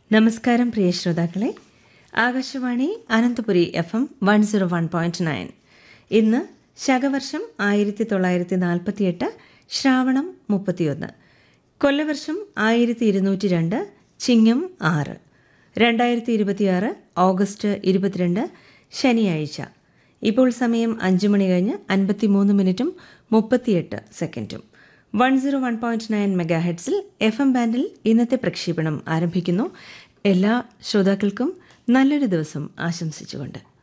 നമസ്കാരം പ്രിയ ശ്രോതാക്കളെ Akashvani Ananthapuri F M one zero one point nine ഇന്ന് ശകവർഷം ആയിരത്തി തൊള്ളായിരത്തി നാൽപ്പത്തിയെട്ട് ശ്രാവണം മുപ്പത്തിയൊന്ന് കൊല്ലവർഷം ആയിരത്തി ഇരുന്നൂറ്റി രണ്ട് ചിങ്ങം ആറ് രണ്ടായിരത്തി ഇരുപത്തിയാറ് ഓഗസ്റ്റ് ഇരുപത്തിരണ്ട് ശനിയാഴ്ച ഇപ്പോൾ സമയം അഞ്ച് മണി കഴിഞ്ഞ് അൻപത്തിമൂന്ന് മിനിറ്റും മുപ്പത്തിയെട്ട് സെക്കൻഡും one zero one point nine mega ഹെഡ്സിൽ എഫ് എം ബാൻഡിൽ ഇന്നത്തെ പ്രക്ഷേപണം ആരംഭിക്കുന്നു എല്ലാ ശ്രോതാക്കൾക്കും നല്ലൊരു ദിവസം ആശംസിച്ചുകൊണ്ട്